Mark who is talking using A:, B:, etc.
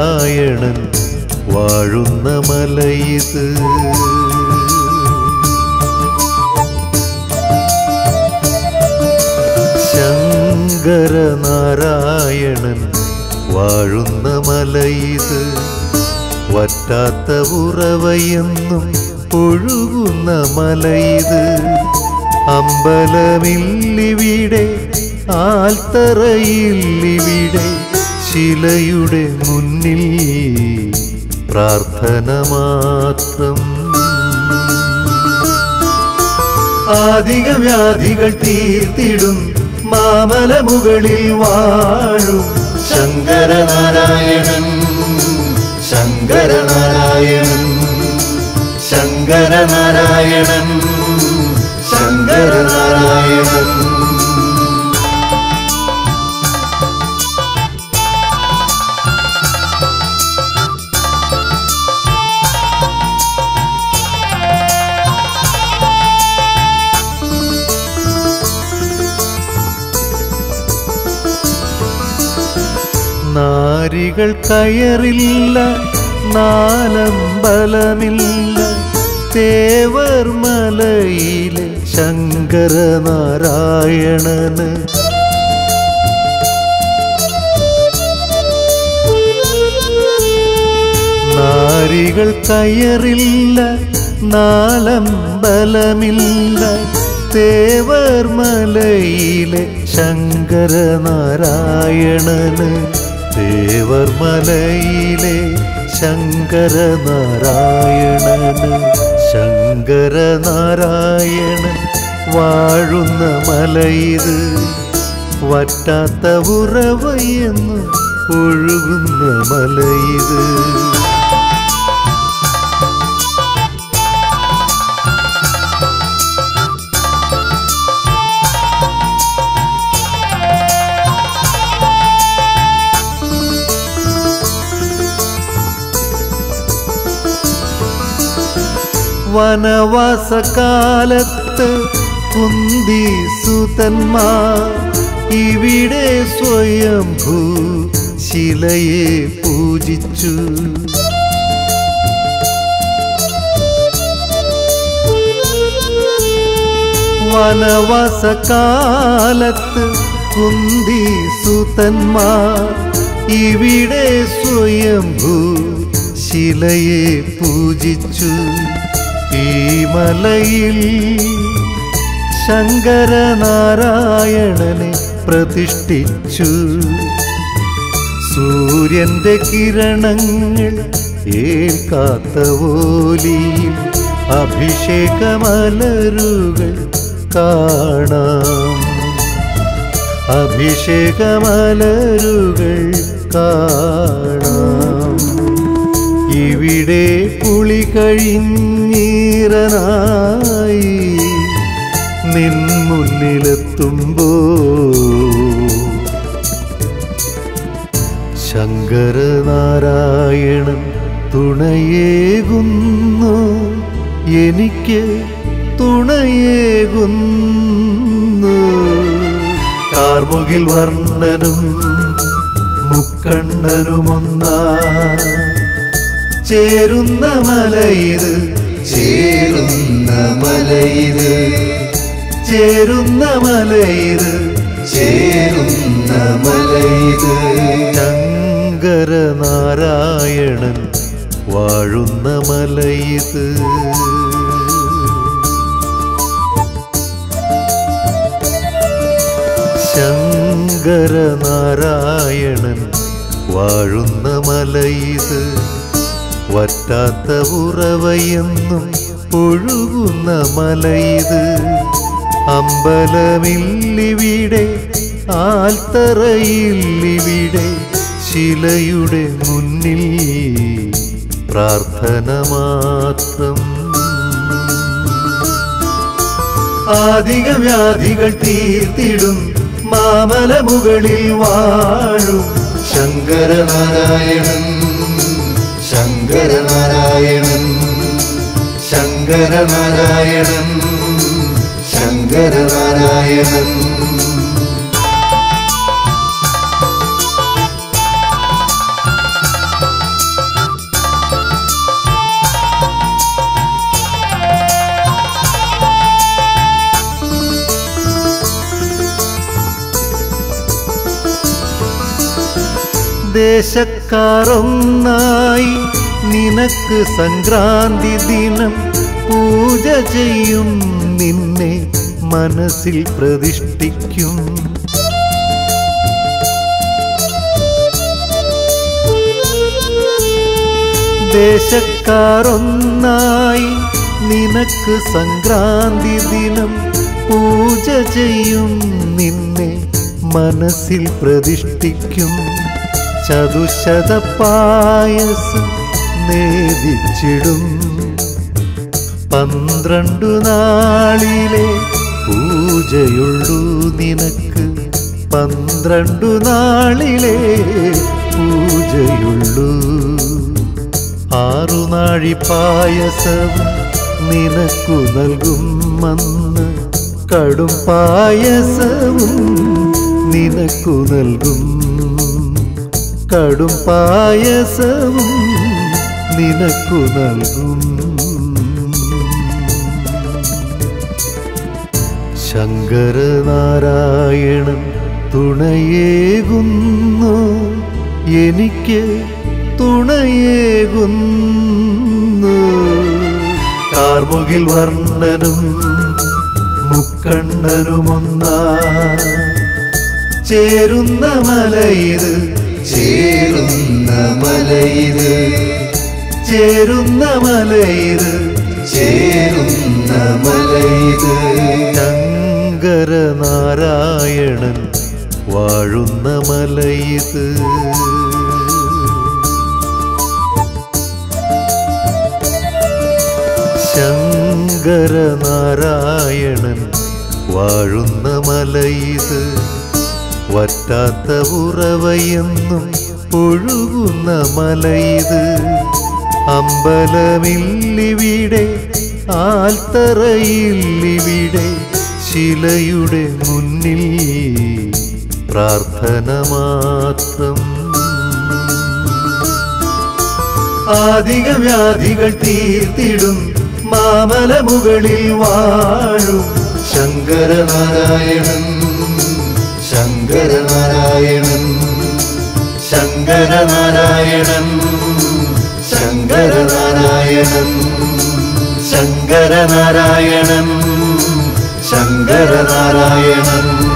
A: ശങ്കരനാരായണൻ വാഴുന്ന മലയിത് ശങ്കരനാരായണൻ വാഴുന്ന മലയിത് വറ്റാത്ത ഉറവയെന്നും ഒഴുകുന്ന മലയിത് അമ്പലമില്ലിവിടെ ആൽത്തറയില്ലിവിടെ ശിലയുടെ മുന്നിൽ പ്രാർത്ഥന മാത്രം ആധിക വ്യാധികൾ തീർത്തിടും മാമല മുകളിൽ വാഴും ശങ്കരനാരായണൻ ശങ്കരനാരായണൻ ശങ്കരനാരായണൻ ശങ്കരനാരായണൻ നാരികൾ കയറില്ല നാലമ്പലമില്ല തേവർ മലയിലെ ശങ്കരനാരായണന് നാരികൾ കയറില്ല നാലമ്പലമില്ല തേവർ മലയിലെ ശങ്കരനാരായണന് തേവർ മലയിലെ ശങ്കരനാരായണന് ശങ്കരനാരായണൻ വാഴുന്ന മലയിത് വറ്റാത്ത ഉറവയെന്ന് ഒഴുകുന്ന മലയിത് വനവാസകാലത്ത് കുന്തി സുതന്മാർ ഇവിടെ സ്വയംഭൂ ശിലയെ പൂജിച്ചു വനവാസകാലത്ത് കുന്തി സുതന്മാർ ഇവിടെ സ്വയംഭൂ ശിലയെ പൂജിച്ചു ഈ മലയിൽ ശങ്കരനാരായണനെ പ്രതിഷ്ഠിച്ചു സൂര്യന്റെ കിരണങ്ങൾ ഏൽക്കാത്ത ഓലിയിൽ അഭിഷേകമലരുകൾ കാണാം അഭിഷേകമലരുകൾ കാണാം ഇവിടെ കുളി കഴിഞ്ഞീറനായി നിൻ മുന്നിലെത്തുമ്പോ ശങ്കരനാരായണൻ തുണയേകുന്നു എനിക്ക് തുണയേകുന്നു കാർമുകിൽ വർണ്ണനും മുക്കണ്ണനുമൊന്നാ ചേരുന്ന മലയിത് ചേരുന്ന മലയിത് ചേരുന്ന മലയിത് ചേരുന്ന മലയിത് ശങ്കരനാരായണൻ വാഴുന്ന മലയിത് ശങ്കരനാരായണൻ വാഴുന്ന മലയിത് വറ്റാത്ത ഉറവയെന്നും ഒഴുകുന്ന മലയിത് അമ്പലമില്ലിവിടെ ആൽത്തറയില്ലിവിടെ ശിലയുടെ മുന്നിൽ പ്രാർത്ഥന മാത്രം ആധിക വ്യാധികൾ തീർത്തിടും മാമല മുകളിൽ വാഴും ശങ്കരനാരായണൻ ശങ്കരനാരായണൻ ശങ്കരനാരായണൻ ശങ്കരനാരായണൻ ദേശക്കാരൊന്നായി നിനക്ക് സംക്രാന്തി ദിനം പൂജ ചെയ്യും നിന്നെ മനസ്സിൽ പ്രതിഷ്ഠിക്കും ദേശക്കാരൊന്നായി നിനക്ക് സംക്രാന്തി ദിനം പൂജ ചെയ്യും നിന്നെ മനസ്സിൽ പ്രതിഷ്ഠിക്കും ചതുശത പായസം നേദിച്ചിടും പന്ത്രണ്ടു നാളിലെ പൂജയുള്ളൂ നിനക്ക് പന്ത്രണ്ടു നാളിലെ പൂജയുള്ളൂ ആറു നാഴി പായസവും നിനക്കു നൽകും മന്ന് കടും പായസവും നിനക്കു നൽകും കടും പായസവും നിനക്കു നൽകും ശങ്കരനാരായണൻ തുണയേകുന്നു എനിക്ക് തുണയേകുന്നു കാർമുകിൽ വർണ്ണനും മുക്കണ്ണനുമൊന്നാ ചേരുന്ന മലയിത്
B: ചേരുന്ന മലയിത്
A: ചേരുന്ന മലയിത്
B: ചേരുന്ന മലയിത്
A: ശങ്കരനാരായണൻ വാഴുന്ന മലയിത് ശങ്കരനാരായണൻ വാഴുന്ന മലയിത് വറ്റാത്ത ഉറവയെന്നും ഒഴുകുന്ന മലയിത് അമ്പലമില്ലിവിടെ ആൽത്തറയില്ലിവിടെ ശിലയുടെ മുന്നിൽ പ്രാർത്ഥന മാത്രം ആധിക വ്യാധികൾ തീർത്തിടും മാമല മുകളിൽ വാഴും
B: ശങ്കരനാരായണൻ ശങ്കരനാരായണൻ
A: ശങ്കരനാരായണൻ
B: ശങ്കരനാരായണൻ
A: ശങ്കരനാരായണൻ ശങ്കരനാരായണൻ